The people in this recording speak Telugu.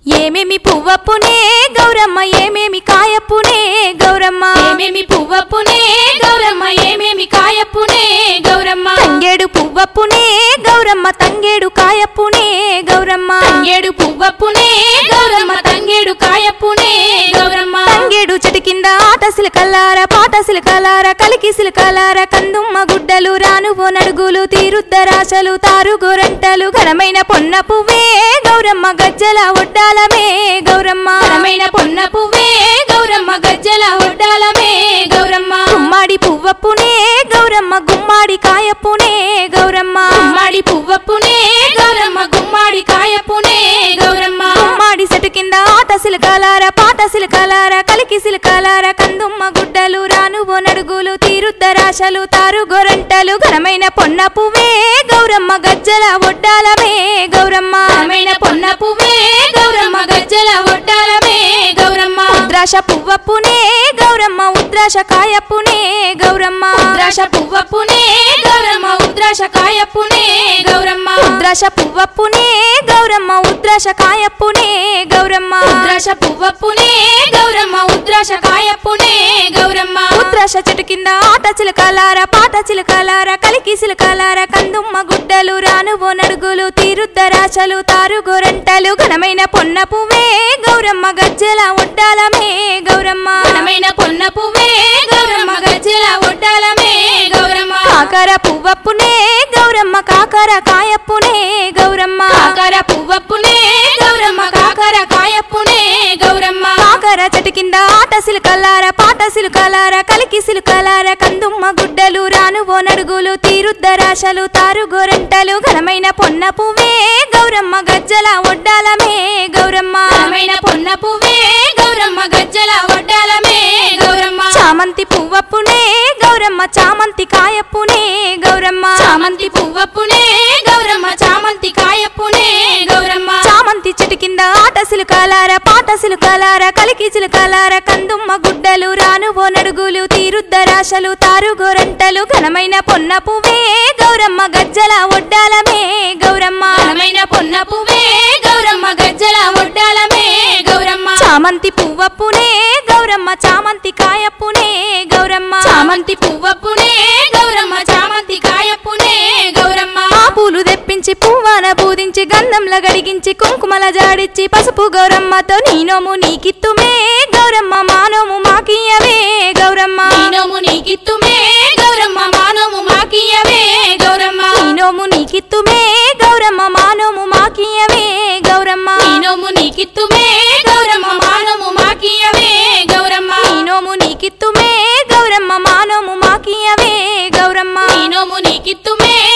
ఏమేమి పువ్వప్పునే గౌరమ్మ ఏమేమి కాయప్పునే గౌరమ్మ ఏమేమి పువ్వప్పునే గౌరమ్మ ఏమేమి కాయప్పునే గౌరమ్మ తంగేడు పువ్వప్పునే గౌరమ్మ తంగేడు కాయప్పునే గౌరమ్మ తంగేడు పువ్వప్పునే గౌరమ్మ తంగేడు కాయప్పునే గౌరమ్మ తంగేడు చెట్టు కింద ఆట సిలకల్లార పాట సిలకలార కలికి సిలకలార కందుమ్మ గుడ్డలు రానువో నడుగులు తీరుద్దరాశలు తారు గోరంటలు ఘనమైన పొన్న పువ్వే గౌరమ్మ గజ్జల ఒడ్డాలమే గౌరమ్మ ఘనమైన పొన్న పువ్వే గౌరమ్మ గజ్జల ఒడ్డాలమే గౌరమ్మ గుమ్మాడి పువ్వప్పునే గౌరమ్మ గుమ్మాడి కాయప్పునే గౌరమ్మ గుమ్మాడి పువ్వప్పునే గౌరమ్మ గుమ్మాడి కాయప్పునే గౌరమ్మ గుమ్మాడి చెట్టు కింద ఆట సిలకలార పాట సిలకలార కలికి సిలకలార కందుమ్మ గుడ్డలు రానువో నడుగులు తీరుద్దరాశలు తారు గొరంటలు ఘనమైన పొన్న పువ్వే గౌరమ్మ గజ్జల ఒడ్డాలమే గౌరమ్మ ఘనమైన పొన్న పువ్వే గౌరమ్మ గజ్జల ఒడ్డాలమే గౌరమ్మ ఉద్రాశ పువ్వప్పునే గౌరమ్మ ఉద్రాశ కాయప్పునే గౌరమ్మ ఉద్రాశ పువ్వప్పునే గౌరమ్మ ఉద్రాశ కాయప్పునే గౌరమ్మ ఉద్రాశ పువ్వప్పునే గౌరమ్మ ఉద్రాశ కాయప్పునే గౌరమ్మ ఉద్రాశ పువ్వప్పునే గౌరమ్మ ఉద్రాశ కాయప్పునే గౌరమ్మ ఉద్రాశ చెట్టు కింద ఆట చిలకలార పాట చిలకలార కలికి సిలకలార కందుమ్మ గుడ్డలు రానువో నడుగులు తీరుద్దరాశలు తారు గోరంటలు ఘనమైన పొన్న పువ్వే గౌరమ్మ గజ్జల ఒడ్డాలమే గౌరమ్మ ఘనమైన పొన్న పువ్వే గౌరమ్మ గజ్జల ఒడ్డాలమే గౌరమ్మ కాకర పువ్వప్పునే గౌరమ్మ కాకర కాయప్పునే గౌరమ్మ కాకర పువ్వప్పునే గౌరమ్మ కాకర కాయప్పునే గౌరమ్మ కాకర చెట్టు కింద ఆట సిలకలార పాట సిలకలార కలికి సిలకలార కందుమ్మ గుడ్డలు రానువో నడుగులు తీరుద్దరాశలు తారు గోరంటలు ఘనమైన పొన్న పువ్వే గౌరమ్మ గజ్జల ఒడ్డాలమే గౌరమ్మ ఘనమైన పొన్న పువ్వే గౌరమ్మ గజ్జల ఒడ్డాలమే గౌరమ్మ చామంతి పువ్వప్పునే గౌరమ్మ చామంతి కాయప్పునే గౌరమ్మ చామంతి పువ్వప్పునే గౌరమ్మ చామంతి కాయప్పునే గౌరమ్మ చామంతి చెట్టు కింద ఆట సిలుకలార పాట సిలుకలార కలికి చిలుకలార కందుమ్మ గుడ్డలు రానువో నడుగులు తీరుద్దరాశలు తారు గోరంటలు ఘనమైన పొన్న పువ్వే గౌరమ్మ గజ్జల ఒడ్డాలమే గౌరమ్మ ఘనమైన పొన్న పువ్వే గౌరమ్మ గజ్జల ఒడ్డాలమే గౌరమ్మ చామంతి పువ్వప్పునే గౌరమ్మ చామంతి కాయప్పునే గౌరమ్మ చామంతి పువ్వప్పునే గౌరమ్మ చామంతి కాయప్పునే గౌరమ్మ ఆ పూలు తెప్పించి పువ్వాన పూదించి గంధంల గడిగించి కుంకుమల జాడిచ్చి పసుపు గౌరమ్మతో నీనోము నీకిత్తుమే గౌరమ్మ మానోము మాకియవే గౌరమ్మ నీనోము నీకిత్తుమే గౌరమ్మ మానోము మాకియవే గౌరమ్మ నీనోము నీకిత్తుమే గౌరమ్మ మానోము మాకియవే గౌరమ్మ నీనోము నీకిత్తుమే గౌరమ్మ మానోము మాకియవే గౌరమ్మ నీనోము నీకిత్తుమే గౌరమ్మ మానోము మాకియవే గౌరమ్మ నీనోము నీకిత్తుమే